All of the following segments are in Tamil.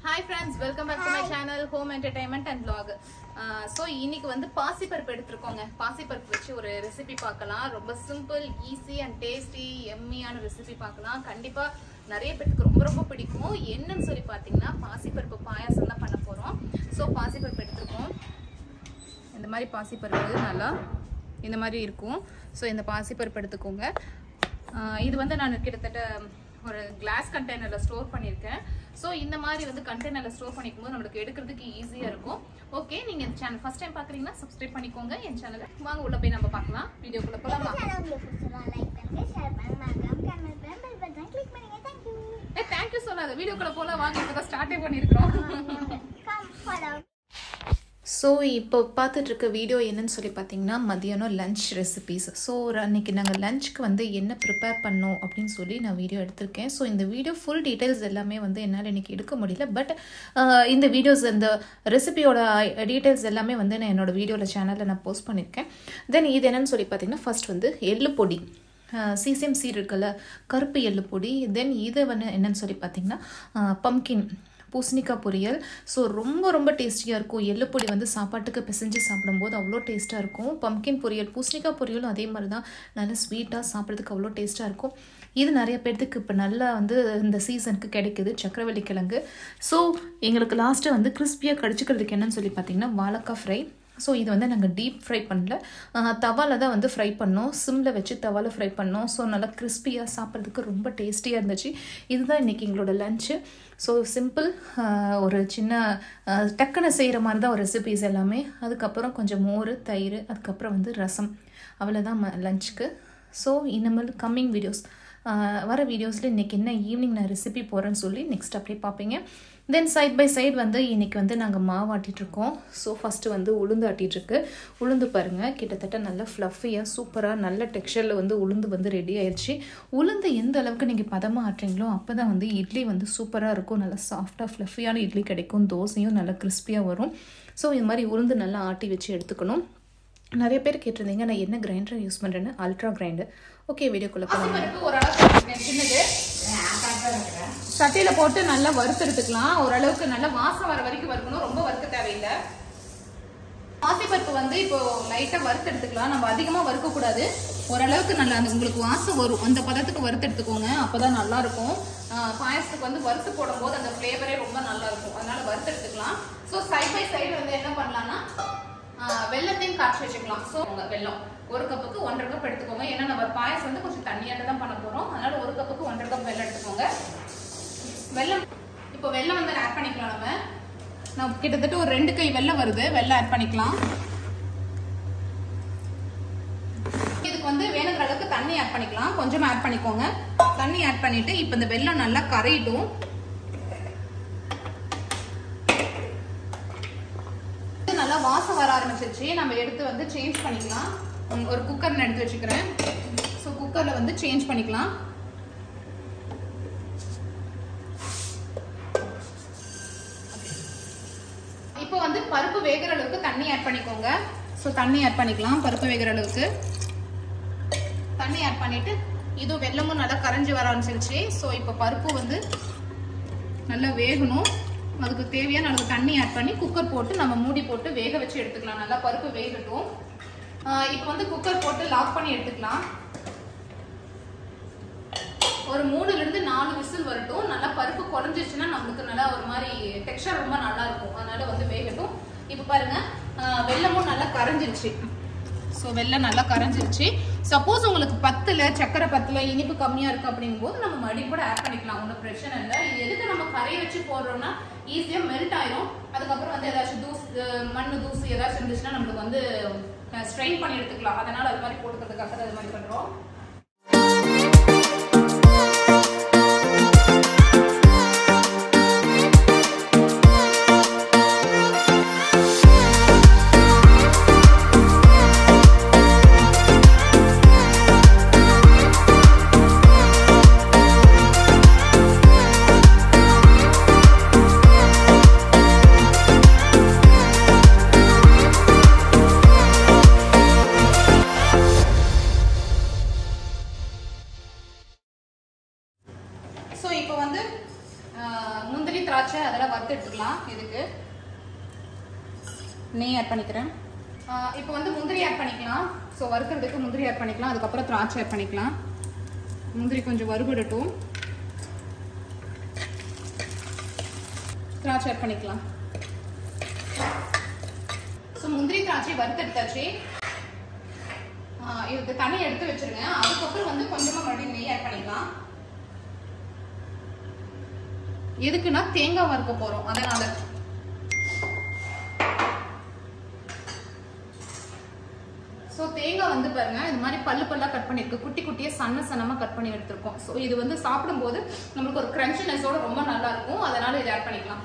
hi friends welcome back to my channel home entertainment and vlog so இன்னைக்கு வந்து பாசிப்பருப்பு எடுத்திருக்கோங்க பாசிப்பருப்பு வச்சு ஒரு ரெசிபி பார்க்கலாம் ரொம்ப சிம்பிள் ஈஸி அண்ட் டேஸ்டி எம்மியான ரெசிபி பார்க்கலாம் கண்டிப்பா நிறைய பேருக்கு ரொம்ப ரொம்ப பிடிக்கும் என்னன்னு சொல்லி பார்த்தீங்கன்னா பாசிப்பருப்பு பாயாசம் தான் பண்ண போறோம் ஸோ பாசிப்பருப்பு எடுத்திருக்கோம் இந்த மாதிரி பாசிப்பருப்பு நல்லா இந்த மாதிரி இருக்கும் ஸோ இந்த பாசிப்பருப்பு எடுத்துக்கோங்க ஆஹ் இது வந்து நான் கிட்டத்தட்ட ஒரு கிளாஸ் கண்டெய்னரில் ஸ்டோர் பண்ணியிருக்கேன் ஸோ இந்த மாதிரி வந்து கண்டெய்னரில் ஸ்டோர் பண்ணிக்கும் போது நம்மளுக்கு எடுக்கிறதுக்கு ஈஸியாக இருக்கும் ஓகே நீங்கள் இந்த சேனல் ஃபஸ்ட் டைம் பார்க்குறீங்கன்னா சப்ஸ்கிரைப் பண்ணிக்கோங்க என் சேனலை வாங்க உள்ள போய் நம்ம பார்க்கலாம் வீடியோக்குள்ளே போகலாமா ஏ தேங்க்யூ சொல்லாத வீடியோக்குள்ளே போகலாம் வாங்க இப்போ தான் ஸ்டார்டே பண்ணியிருக்கிறோம் ஸோ இப்போ பார்த்துட்டு இருக்க வீடியோ என்னன்னு சொல்லி பார்த்தீங்கன்னா மதியானம் லஞ்ச் ரெசிபீஸ் ஸோ அன்னைக்கு நாங்கள் லஞ்சுக்கு வந்து என்ன ப்ரிப்பேர் பண்ணோம் அப்படின்னு சொல்லி நான் வீடியோ எடுத்திருக்கேன் ஸோ இந்த வீடியோ ஃபுல் டீட்டெயில்ஸ் எல்லாமே வந்து என்னால் இன்னைக்கு எடுக்க முடியல பட் இந்த வீடியோஸ் இந்த ரெசிபியோட டீட்டெயில்ஸ் எல்லாமே வந்து நான் என்னோட வீடியோவில் சேனலில் நான் போஸ்ட் பண்ணியிருக்கேன் தென் இது என்னன்னு சொல்லி பார்த்தீங்கன்னா ஃபர்ஸ்ட் வந்து எள்ளு பொடி சிசிஎம் சீட் இருக்குல்ல கருப்பு எள்ளு பொடி தென் இது வந்து என்னன்னு சொல்லி பார்த்தீங்கன்னா பம்கின் பூசணிக்காய் பொரியல் ஸோ ரொம்ப ரொம்ப டேஸ்டியாக இருக்கும் எள்ளுப்பொடி வந்து சாப்பாட்டுக்கு பிசைஞ்சு சாப்பிடும்போது அவ்வளோ டேஸ்ட்டாக இருக்கும் பம்கின் பொரியல் பூசணிக்காய் பொரியலும் அதே மாதிரி தான் நல்லா ஸ்வீட்டாக சாப்பிட்றதுக்கு அவ்வளோ டேஸ்ட்டாக இருக்கும் இது நிறைய பேர்த்துக்கு இப்போ நல்லா வந்து இந்த சீசனுக்கு கிடைக்குது சக்கரவள்ளி கிழங்கு ஸோ எங்களுக்கு லாஸ்ட்டு வந்து கிறிஸ்பியாக கடிச்சிக்கிறதுக்கு என்னன்னு சொல்லி பார்த்தீங்கன்னா வாழைக்காய் ஃப்ரை ஸோ இது வந்து நாங்கள் டீப் ஃப்ரை பண்ணல தவாவில் தான் வந்து ஃப்ரை பண்ணோம் சிம்மில் வச்சு தவாவில் ஃப்ரை பண்ணோம் ஸோ நல்லா கிறிஸ்பியாக சாப்பிட்றதுக்கு ரொம்ப டேஸ்டியாக இருந்துச்சு இதுதான் இன்றைக்கி எங்களோட லஞ்சு ஸோ சிம்பிள் ஒரு சின்ன டக்குன்னு செய்கிற மாதிரி தான் ஒரு ரெசிபீஸ் எல்லாமே அதுக்கப்புறம் கொஞ்சம் மோர் தயிர் அதுக்கப்புறம் வந்து ரசம் அவ்வளோதான் ம லஞ்சுக்கு ஸோ இனிமேல் கம்மிங் வீடியோஸ் வர வீடியோஸில் இன்றைக்கி என்ன ஈவினிங் நான் ரெசிபி போகிறேன்னு சொல்லி நெக்ஸ்ட் அப்படியே பார்ப்பீங்க தென் சைட் பை சைடு வந்து இன்றைக்கி வந்து நாங்கள் மாவு ஆட்டிகிட்ருக்கோம் ஸோ ஃபஸ்ட்டு வந்து உளுந்து ஆட்டிகிட்ருக்கு உளுந்து பாருங்கள் கிட்டத்தட்ட நல்ல ஃப்ளஃபியாக சூப்பராக நல்ல டெக்ஸ்சரில் வந்து உளுந்து வந்து ரெடி ஆயிடுச்சு உளுந்து எந்த அளவுக்கு நீங்கள் பதமாக ஆட்டுறீங்களோ அப்போ தான் வந்து இட்லி வந்து சூப்பராக இருக்கும் நல்லா சாஃப்டாக ஃப்ளஃபியான இட்லி கிடைக்கும் தோசையும் நல்லா கிறிஸ்பியாக வரும் ஸோ இது மாதிரி உளுந்து நல்லா ஆட்டி வச்சு எடுத்துக்கணும் நிறைய பேர் கேட்டிருந்தீங்க நான் என்ன கிரைண்டர் யூஸ் பண்ணுறேன்னு அல்ட்ரா கிரைண்டர் ஓகே வீடியோக்குள்ளே போகலாம் சின்னது சட்டையில் போட்டு நல்லா வறுத்தெடுத்துக்கலாம் ஓரளவுக்கு நல்லா வாசம் வர வரைக்கும் வறுக்கணும் ரொம்ப வறுக்க தேவையில்லை பாசிப்பருப்பு வந்து இப்போ லைட்டாக வறுத்தெடுத்துக்கலாம் நம்ம அதிகமாக வறுக்கக்கூடாது ஓரளவுக்கு நல்லா அந்த உங்களுக்கு வாசம் வரும் அந்த பதத்துக்கு வறுத்தெடுத்துக்கோங்க அப்போதான் நல்லா இருக்கும் பாயசத்துக்கு வந்து வறுத்து போடும்போது அந்த ஃப்ளேவரே ரொம்ப நல்லா இருக்கும் அதனால வறுத்தெடுத்துக்கலாம் ஸோ சைட் பை சைடு வந்து என்ன பண்ணலாம்னா வெள்ளத்தையும் காய்ச்சி வச்சுக்கலாம் ஸோ வெள்ளம் ஒரு கப்புக்கு ஒன்றரை கப் எடுத்துக்கோங்க ஏன்னா நம்ம பாயசம் வந்து கொஞ்சம் தண்ணியாக தான் பண்ண போகிறோம் அதனால ஒரு கப்புக்கு ஒன்றரை கப் வெள்ளம் எடுத்துக்கோங்க வெள்ளம் இப்போ வெள்ளம் வந்து ஆட் பண்ணிக்கலாம் நம்ம நான் கிட்டத்தட்ட ஒரு ரெண்டு கை வெள்ளம் வருது வெள்ளம் ஆட் பண்ணிக்கலாம் இதுக்கு வந்து வேணுங்கிற அளவுக்கு தண்ணி ஆட் பண்ணிக்கலாம் கொஞ்சம் ஆட் பண்ணிக்கோங்க தண்ணி ஆட் பண்ணிட்டு இப்போ இந்த வெள்ளம் நல்லா கரையிட்டும் நல்லா வாசம் வர ஆரம்பிச்சிருச்சு நம்ம எடுத்து வந்து சேஞ்ச் பண்ணிக்கலாம் ஒரு குக்கர் நான் எடுத்து வச்சுக்கிறேன் ஸோ குக்கரில் வந்து சேஞ்ச் பண்ணிக்கலாம் இப்போ வந்து பருப்பு வேகிற அளவுக்கு தண்ணி ஆட் பண்ணிக்கோங்க ஸோ தண்ணி ஆட் பண்ணிக்கலாம் பருப்பு வேகிற அளவுக்கு தண்ணி ஆட் பண்ணிட்டு இது வெள்ளமும் நல்லா கரைஞ்சி வர ஆரம்பிச்சிருச்சு ஸோ இப்போ பருப்பு வந்து நல்லா வேகணும் அதுக்கு தேவையான அளவு தண்ணி ஆட் பண்ணி குக்கர் போட்டு நம்ம மூடி போட்டு வேக வச்சு எடுத்துக்கலாம் நல்லா பருப்பு வேகட்டும் இப்போ வந்து குக்கர் போட்டு லாக் பண்ணி எடுத்துக்கலாம் ஒரு மூணுல இருந்து நாலு விசில் வரட்டும் நல்லா பருப்பு குறைஞ்சிருச்சுன்னா நம்மளுக்கு நல்லா ஒரு மாதிரி டெக்ஸ்டர் ரொம்ப நல்லா இருக்கும் அதனால வந்து வேகட்டும் இப்போ பாருங்க வெள்ளமும் நல்லா கரைஞ்சிருச்சு ஸோ வெள்ளம் நல்லா கரைஞ்சிருச்சு சப்போஸ் உங்களுக்கு பத்தில் சக்கரை பத்தில் இனிப்பு கம்மியாக இருக்குது அப்படிங்கும் போது நம்ம மறுபடியும் கூட ஆட் பண்ணிக்கலாம் ஒன்றும் பிரச்சனை இல்லை இது எதுக்கு நம்ம கரையை வச்சு போடுறோம்னா ஈஸியாக மெல்ட் ஆயிரும் அதுக்கப்புறம் வந்து ஏதாச்சும் தூசு மண் தூசு ஏதாச்சும் இருந்துச்சுன்னா நம்மளுக்கு வந்து ஸ்ட்ரெயின் பண்ணி எடுத்துக்கலாம் அதனால அது மாதிரி போட்டுக்கிறதுக்காக அது மாதிரி பண்ணுறோம் திராட்சை அதெல்லாம் வறுத்து எடுத்துக்கலாம் இதுக்கு நெய் ஆட் பண்ணிக்கிறேன் இப்போ வந்து முந்திரி ஆட் பண்ணிக்கலாம் ஸோ வறுக்கிறதுக்கு முந்திரி ஆட் பண்ணிக்கலாம் அதுக்கப்புறம் திராட்சை ஆட் பண்ணிக்கலாம் முந்திரி கொஞ்சம் வறுபடட்டும் திராட்சை ஆட் பண்ணிக்கலாம் ஸோ முந்திரி திராட்சை வறுத்து எடுத்தாச்சு ஆஹ் இதுக்கு தண்ணி எடுத்து வச்சிருங்க அதுக்கப்புறம் வந்து கொஞ்சமா மறுபடியும் நெய் ஆட் பண்ணிக்கலாம் எதுக்குன்னா தேங்காய் வறுக்க போறோம் அதனால ஸோ தேங்காய் வந்து பாருங்க இது மாதிரி பல்லு பல்லா கட் பண்ணிருக்கு குட்டி குட்டியா சன்ன சன்னமா கட் பண்ணி எடுத்திருக்கோம் ஸோ இது வந்து சாப்பிடும்போது நம்மளுக்கு ஒரு கிரன்ச்சினஸோட ரொம்ப நல்லா இருக்கும் அதனால இதை ஆட் பண்ணிக்கலாம்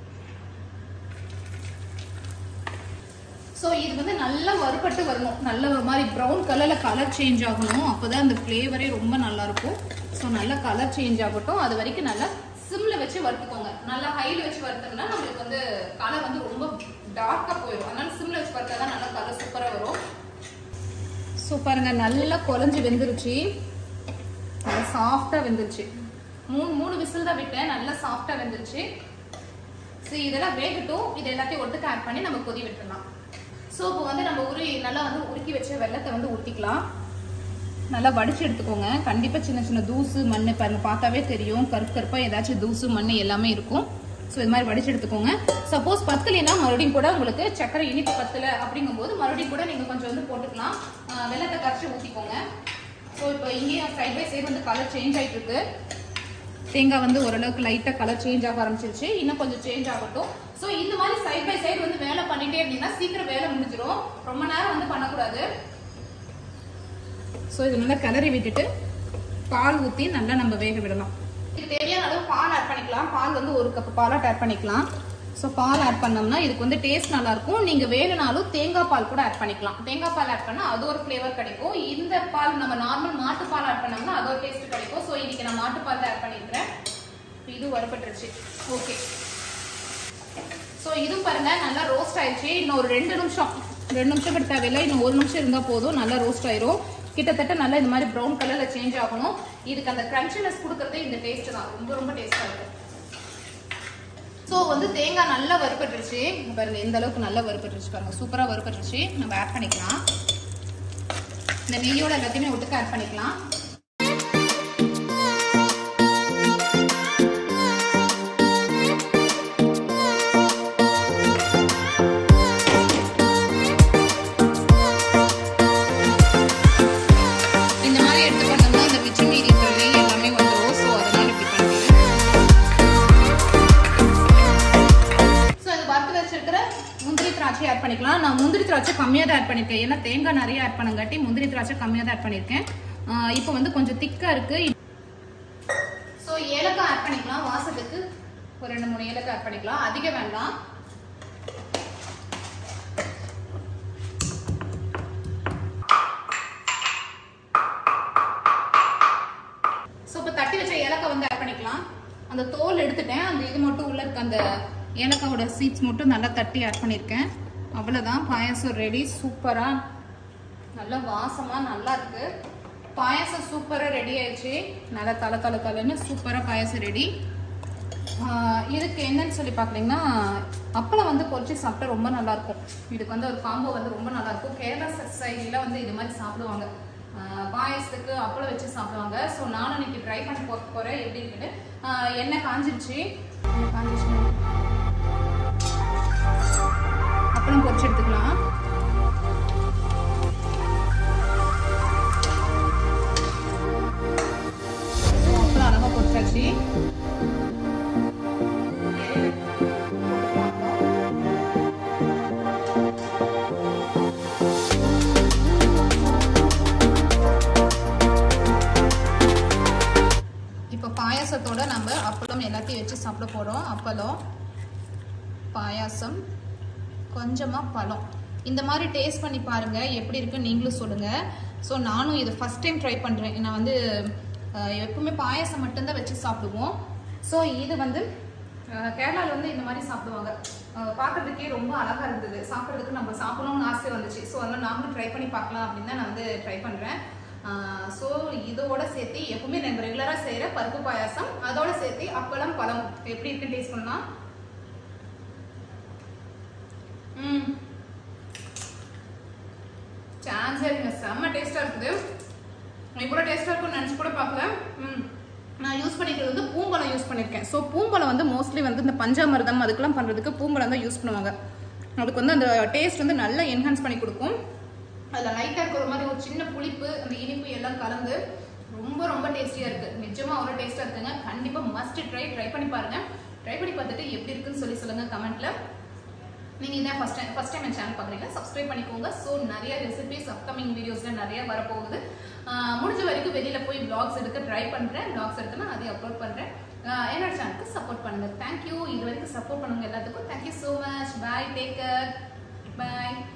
ஸோ இது வந்து நல்லா வறுபட்டு வரணும் நல்ல ஒரு மாதிரி ப்ரௌன் கலரில் கலர் சேஞ்ச் ஆகணும் அப்போ தான் அந்த ஃப்ளேவரே ரொம்ப நல்லா இருக்கும் ஸோ நல்லா கலர் சேஞ்ச் ஆகட்டும் அது வரைக்கும் நல்லா சிம்மில் வச்சு வறுத்துக்கோங்க நல்லா ஹையில் வச்சு வறுத்தோம்னா நம்மளுக்கு வந்து கலர் வந்து ரொம்ப டார்க்காக போயிடும் அதனால சிம்மில் வச்சு வறுத்தா தான் நல்லா கலர் சூப்பராக வரும் ஸோ பாருங்க நல்லா குழஞ்சி வெந்துருச்சு நல்லா சாஃப்டாக வெந்துருச்சு மூணு மூணு விசில் தான் விட்டேன் நல்லா சாஃப்டாக வெந்துருச்சு சரி இதெல்லாம் வேகட்டும் இது எல்லாத்தையும் ஒட்டுக்க ஆட் பண்ணி நம்ம கொதி விட்டுடலாம் ஸோ இப்போ வந்து நம்ம உரி நல்லா வந்து உருக்கி வச்ச வெள்ளத்தை வந்து ஊற்றிக்கலாம் நல்லா வடிச்சு எடுத்துக்கோங்க கண்டிப்பாக சின்ன சின்ன தூசு மண் பாருங்க பார்த்தாவே தெரியும் கருப்பு கருப்பாக ஏதாச்சும் தூசு மண் எல்லாமே இருக்கும் ஸோ இது மாதிரி வடிச்சு எடுத்துக்கோங்க சப்போஸ் பத்தலைன்னா மறுபடியும் கூட உங்களுக்கு சக்கரை இனிப்பு பத்தலை அப்படிங்கும்போது மறுபடியும் கூட நீங்கள் கொஞ்சம் வந்து போட்டுக்கலாம் ஆஹ் வெள்ளத்தை கரைச்சி ஊற்றிக்கோங்க ஸோ இப்போ இங்கேயும் சைட் பை சைடு வந்து கலர் சேஞ்ச் ஆகிட்டு இருக்கு தேங்காய் வந்து ஓரளவுக்கு லைட்டாக கலர் சேஞ்ச் ஆக ஆரம்பிச்சிருச்சு இன்னும் கொஞ்சம் சேஞ்ச் ஆகட்டும் ஸோ இந்த மாதிரி சைட் பை சைடு வந்து வேலை பண்ணிட்டே இருந்தீங்கன்னா சீக்கிரம் வேலை முடிஞ்சிடும் ரொம்ப நேரம் வந்து பண்ணக்கூடாது ஸோ இது நல்லா கிளறி விட்டுட்டு பால் ஊற்றி நல்லா நம்ம வேக விடலாம் இதுக்கு தேவையான அளவு பால் ஆட் பண்ணிக்கலாம் பால் வந்து ஒரு கப் பாலாட் ஆட் பண்ணிக்கலாம் ஸோ பால் ஆட் பண்ணோம்னா இதுக்கு வந்து டேஸ்ட் நல்லா இருக்கும் நீங்க வேணும்னாலும் தேங்காய் பால் கூட ஆட் பண்ணிக்கலாம் தேங்காய் பால் ஆட் பண்ணா அது ஒரு ஃப்ளேவர் கிடைக்கும் இந்த பால் நம்ம நார்மல் மாட்டு பால் ஆட் பண்ணோம்னா அது ஒரு டேஸ்ட் கிடைக்கும் ஸோ இன்னைக்கு நான் மாட்டு பால் ஆட் பண்ணிருக்கிறேன் இது வரப்பட்டுருச்சு ஓகே ஸோ இதுவும் பாருங்க நல்லா ரோஸ்ட் ஆயிடுச்சு இன்னும் ஒரு ரெண்டு நிமிஷம் ரெண்டு நிமிஷம் கிட்ட தேவையில்லை இன்னும் ஒரு நிமிஷம் இருந்தா போதும் நல்லா ரோஸ்ட் ஆயிரும் கிட்டத்தட்ட நல்லா இந்த மாதிரி ப்ரௌன் கலர்ல சேஞ்ச் ஆகணும் இதுக்கு அந்த கிரன்ச்சினஸ் கொடுக்கறதே இந்த டேஸ்ட் தான் ரொம்ப ரொம்ப டேஸ்டா இருக்கும் ஸோ வந்து தேங்காய் நல்லா வறுபட்டுருச்சு இங்க பாருங்க இந்த அளவுக்கு நல்லா வறுபட்டுருச்சு பாருங்க சூப்பரா வறுபட்டுருச்சு நம்ம ஆட் பண்ணிக்கலாம் இந்த நெய்யோட எல்லாத்தையுமே ஒட்டுக்க ஆட் பண்ணிக்கலாம் இந்த மாதிரி எடுத்து பண்ணோம்னா இந்த மிச்சம் மீதி இருக்கிற நெய் எல்லாமே வந்துடும் ஸோ அதனால இப்படி பண்ணுறேன் ஸோ இது வறுத்து வச்சிருக்கிற முந்திரி திராட்சை ஆட் பண்ணிக்கலாம் நான் முந்திரி திராட்சை கம்மியாக தான் ஆட் பண்ணியிருக்கேன் ஏன்னா தேங்காய் நிறைய ஆட் பண்ணங்காட்டி முந்திரி திராட்சை கம்மியாக தான் ஆட் பண்ணியிருக்கேன் ஆஹ் இப்போ வந்து கொஞ்சம் திக்காக இருக்கு ஸோ ஏலக்காய் ஆட் பண்ணிக்கலாம் வாசத்துக்கு ஒரு ரெண்டு மூணு ஏலக்காய் ஆட் பண்ணிக்கலாம் அதிகம் வேண்டாம் ஸோ இப்போ தட்டி வச்ச ஏலக்காய் வந்து ஆட் பண்ணிக்கலாம் அந்த தோல் எடுத்துட்டேன் அந்த இது மட்டும் உள்ள இருக்க அந்த ஏலக்காவோட சீட்ஸ் மட்டும் நல்லா தட்டி ஆட் பண்ணியிருக்கேன் அவ்வளோதான் பாயாசம் ரெடி சூப்பராக நல்லா வாசமாக நல்லா இருக்கு பாயாசம் சூப்பராக ரெடி ஆயிடுச்சு நல்லா தலை தலை தலைன்னு சூப்பராக பாயாசம் ரெடி இதுக்கு என்னன்னு சொல்லி பார்க்குறீங்கன்னா அப்பளம் வந்து பொரிச்சு சாப்பிட்டா ரொம்ப நல்லா இருக்கும் இதுக்கு வந்து ஒரு காம்போ வந்து ரொம்ப நல்லா இருக்கும் கேரளா சைடில் வந்து இது மாதிரி சாப்பிடுவாங்க ஆஹ் பாயாசத்துக்கு அப்பளம் வச்சு சாப்பிடுவாங்க ஸோ நானும் இன்னைக்கு ட்ரை பண்ணி போக போகிறேன் எப்படி இருக்குன்னு ஆஹ் எண்ணெய் காஞ்சிருச்சு எண்ணெய் காஞ்சிச்சு அப்பளம் பொரிச்சு எடுத்துக்கலாம் ஸோ அப்பளம் அழகாக பொரிச்சாச்சு இப்போ பாயாசத்தோட நம்ம அப்பளம் எல்லாத்தையும் வச்சு சாப்பிட போகிறோம் அப்பளம் பாயாசம் கொஞ்சமாக பழம் இந்த மாதிரி டேஸ்ட் பண்ணி பாருங்க எப்படி இருக்குன்னு நீங்களும் சொல்லுங்க ஸோ நானும் இது ஃபர்ஸ்ட் டைம் ட்ரை பண்ணுறேன் நான் வந்து அஹ், எப்பவுமே பாயாசம் மட்டும்தான் வச்சு சாப்பிடுவோம் ஸோ இது வந்து அஹ், கேரளால வந்து இந்த மாதிரி சாப்பிடுவாங்க அஹ், பார்க்கறதுக்கே ரொம்ப அழகா இருந்தது சாப்பிட்றதுக்கு நம்ம சாப்பிடணும்னு ஆசை வந்துச்சு ஸோ அதனால நாமளும் ட்ரை பண்ணி பார்க்கலாம் அப்படின்னு தான் நான் வந்து ட்ரை பண்ணுறேன் ஸோ இதோட சேர்த்து எப்பவுமே நம்ம ரெகுலராக செய்கிற பருப்பு பாயாசம் அதோட சேர்த்து அப்பளம் பழம் எப்படி இருக்கு டேஸ்ட் பண்ணலாம் ம் சான்ஸே இருக்குங்க செம்ம டேஸ்ட்டாக இருக்குது இவ்வளோ டேஸ்ட்டாக இருக்கும்னு நினச்சி கூட பார்க்கல ம் நான் யூஸ் பண்ணிக்கிறது வந்து பூம்பழம் யூஸ் பண்ணியிருக்கேன் ஸோ பூம்பழம் வந்து மோஸ்ட்லி வந்து இந்த பஞ்சாமிர்தம் அதுக்கெல்லாம் பண்ணுறதுக்கு பூம்பழம் தான் யூஸ் பண்ணுவாங்க அதுக்கு வந்து அந்த டேஸ்ட் வந்து நல்லா என்ஹான்ஸ் பண்ணி கொடுக்கும் அதில் லைட்டாக இருக்கிற மாதிரி ஒரு சின்ன புளிப்பு அந்த இனிப்பு எல்லாம் கலந்து ரொம்ப ரொம்ப டேஸ்டியாக இருக்குது நிஜமாக அவ்வளோ டேஸ்ட்டாக இருக்குங்க கண்டிப்பாக மஸ்ட் ட்ரை ட்ரை பண்ணி பாருங்கள் ட்ரை பண்ணி பார்த்துட்டு எப்படி இருக்குன்னு சொல்லி சொல்லுங்கள் கமெண்ட்டில் நீங்கள் இதான் ஃபஸ்ட் டைம் ஃபஸ்ட் டைம் என் சேனல் பார்க்குறீங்க சப்ஸ்கிரைப் பண்ணிக்கோங்க ஸோ நிறைய ரெசிபிஸ் அப்கமிங் வீடியோஸில் நிறைய வரப்போகுது ஆஹ் முடிஞ்ச வரைக்கும் வெளியில் போய் பிளாக்ஸ் எடுக்க ட்ரை பண்ணுறேன் பிளாக்ஸ் எடுக்கணும் அதை அப்லோட் பண்ணுறேன் என்னோட சேனலுக்கு சப்போர்ட் பண்ணுங்கள் தேங்க்யூ இது வரைக்கும் சப்போர்ட் பண்ணுங்க எல்லாத்துக்கும் thank you so much bye take care பாய்